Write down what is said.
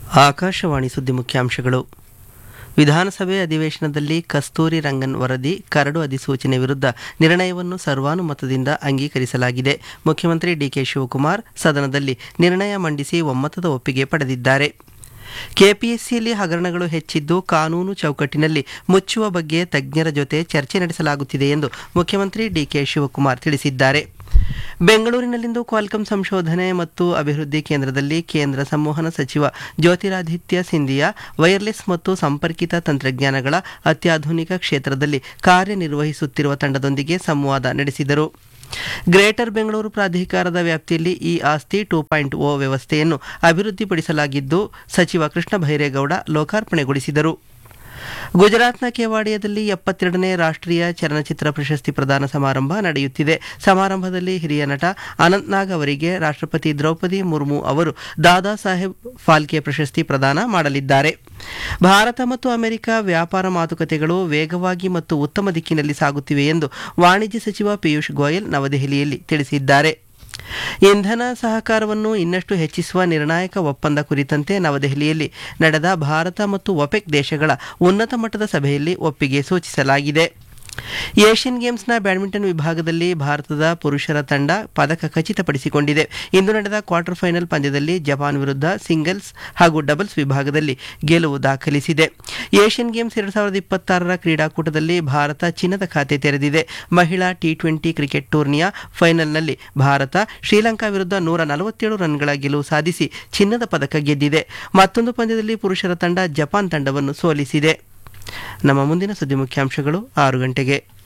ಆಕಾಶವಾಣಿ ಸುದ್ದಿ ಮುಖ್ಯಾಂಶಗಳು ವಿಧಾನಸಭೆ ಅಧಿವೇಶನದಲ್ಲಿ ಕಸ್ತೂರಿ ರಂಗನ್ ವರದಿ ಕರಡು ಅಧಿಸೂಚನೆ ವಿರುದ್ಧ ನಿರ್ಣಯವನ್ನು ಸರ್ವಾನುಮತದಿಂದ ಅಂಗೀಕರಿಸಲಾಗಿದೆ ಮುಖ್ಯಮಂತ್ರಿ ಡಿಕೆ ಶಿವಕುಮಾರ್ ಸದನದಲ್ಲಿ ನಿರ್ಣಯ ಮಂಡಿಸಿ ಒಮ್ಮತದ ಒಪ್ಪಿಗೆ ಪಡೆದಿದ್ದಾರೆ ಕೆಪಿಎಸ್ಸಿಯಲ್ಲಿ ಹಗರಣಗಳು ಹೆಚ್ಚಿದ್ದು ಕಾನೂನು ಚೌಕಟ್ಟಿನಲ್ಲಿ ಮುಚ್ಚುವ ಬಗ್ಗೆ ತಜ್ಞರ ಜೊತೆ ಚರ್ಚೆ ನಡೆಸಲಾಗುತ್ತಿದೆ ಎಂದು ಮುಖ್ಯಮಂತ್ರಿ ಡಿಕೆ ಶಿವಕುಮಾರ್ ತಿಳಿಸಿದ್ದಾರೆ ಬೆಂಗಳೂರಿನಲ್ಲಿಂದು ಕ್ವಾಲ್ಕಮ್ ಸಂಶೋಧನೆ ಮತ್ತು ಅಭಿವೃದ್ಧಿ ಕೇಂದ್ರದಲ್ಲಿ ಕೇಂದ್ರ ಸಂವಹನ ಸಚಿವ ಜ್ಯೋತಿರಾದಿತ್ಯ ಸಿಂಧಿಯಾ ವೈರ್ಲೆಸ್ ಮತ್ತು ಸಂಪರ್ಕಿತ ತಂತ್ರಜ್ಞಾನಗಳ ಅತ್ಯಾಧುನಿಕ ಕ್ಷೇತ್ರದಲ್ಲಿ ಕಾರ್ಯನಿರ್ವಹಿಸುತ್ತಿರುವ ತಂಡದೊಂದಿಗೆ ಸಂವಾದ ನಡೆಸಿದರು ಗ್ರೇಟರ್ ಬೆಂಗಳೂರು ಪ್ರಾಧಿಕಾರದ ವ್ಯಾಪ್ತಿಯಲ್ಲಿ ಈ ಆಸ್ತಿ ಟೂ ಪಾಯಿಂಟ್ ಓ ವ್ಯವಸ್ಥೆಯನ್ನು ಅಭಿವೃದ್ಧಿಪಡಿಸಲಾಗಿದ್ದು ಸಚಿವ ಕೃಷ್ಣ ಬೈರೇಗೌಡ ಲೋಕಾರ್ಪಣೆಗೊಳಿಸಿದರು ಗುಜರಾತ್ನ ಕೆವಾಡಿಯಾದಲ್ಲಿ ಎಪ್ಪತ್ತೆರಡನೇ ರಾಷ್ಟ್ರೀಯ ಚಲನಚಿತ್ರ ಪ್ರಶಸ್ತಿ ಪ್ರದಾನ ಸಮಾರಂಭ ನಡೆಯುತ್ತಿದೆ ಸಮಾರಂಭದಲ್ಲಿ ಹಿರಿಯ ನಟ ಅನಂತ್ನಾಗ್ ಅವರಿಗೆ ರಾಷ್ಟ್ರಪತಿ ದ್ರೌಪದಿ ಮುರ್ಮು ಅವರು ದಾದಾ ಸಾಹೇಬ್ ಫಾಲ್ಕೆ ಪ್ರಶಸ್ತಿ ಪ್ರದಾನ ಮಾಡಲಿದ್ದಾರೆ ಭಾರತ ಮತ್ತು ಅಮೆರಿಕ ವ್ಯಾಪಾರ ಮಾತುಕತೆಗಳು ವೇಗವಾಗಿ ಮತ್ತು ಉತ್ತಮ ದಿಕ್ಕಿನಲ್ಲಿ ಸಾಗುತ್ತಿವೆ ಎಂದು ವಾಣಿಜ್ಯ ಸಚಿವ ಪಿಯೂಷ್ ಗೋಯಲ್ ನವದೆಹಲಿಯಲ್ಲಿ ತಿಳಿಸಿದ್ದಾರೆ ಇಂಧನ ಸಹಕಾರವನ್ನು ಇನ್ನಷ್ಟು ಹೆಚ್ಚಿಸುವ ನಿರ್ಣಾಯಕ ಒಪ್ಪಂದ ಕುರಿತಂತೆ ನವದೆಹಲಿಯಲ್ಲಿ ನಡೆದ ಭಾರತ ಮತ್ತು ಒಪೆಕ್ ದೇಶಗಳ ಉನ್ನತ ಮಟ್ಟದ ಸಭೆಯಲ್ಲಿ ಒಪ್ಪಿಗೆ ಸೂಚಿಸಲಾಗಿದೆ ಏಷ್ಯನ್ ಗೇಮ್ಸ್ನ ಬ್ಯಾಡ್ಮಿಂಟನ್ ವಿಭಾಗದಲ್ಲಿ ಭಾರತದ ಪುರುಷರ ತಂಡ ಪದಕ ಖಚಿತಪಡಿಸಿಕೊಂಡಿದೆ ಇಂದು ನಡೆದ ಕ್ವಾರ್ಟರ್ ಫೈನಲ್ ಪಂದ್ಯದಲ್ಲಿ ಜಪಾನ್ ವಿರುದ್ಧ ಸಿಂಗಲ್ಸ್ ಹಾಗೂ ಡಬಲ್ಸ್ ವಿಭಾಗದಲ್ಲಿ ಗೆಲುವು ದಾಖಲಿಸಿದೆ ಏಷ್ಯನ್ ಗೇಮ್ಸ್ ಎರಡು ಸಾವಿರದ ಇಪ್ಪತ್ತಾರರ ಕ್ರೀಡಾಕೂಟದಲ್ಲಿ ಭಾರತ ಚಿನ್ನದ ಖಾತೆ ತೆರೆದಿದೆ ಮಹಿಳಾ ಟಿ ಟ್ವೆಂಟಿ ಕ್ರಿಕೆಟ್ ಟೂರ್ನಿಯ ಫೈನಲ್ನಲ್ಲಿ ಭಾರತ ಶ್ರೀಲಂಕಾ ವಿರುದ್ಧ ನೂರ ನಲವತ್ತೇಳು ರನ್ಗಳ ಗೆಲುವು ಸಾಧಿಸಿ ಚಿನ್ನದ ಪದಕ ಗೆದ್ದಿದೆ ಮತ್ತೊಂದು ಪಂದ್ಯದಲ್ಲಿ ಪುರುಷರ ತಂಡ ಜಪಾನ್ ತಂಡವನ್ನು ಸೋಲಿಸಿದೆ ನಮ್ಮ ಮುಂದಿನ ಸುದ್ದಿ ಮುಖ್ಯಾಂಶಗಳು ಆರು ಗಂಟೆಗೆ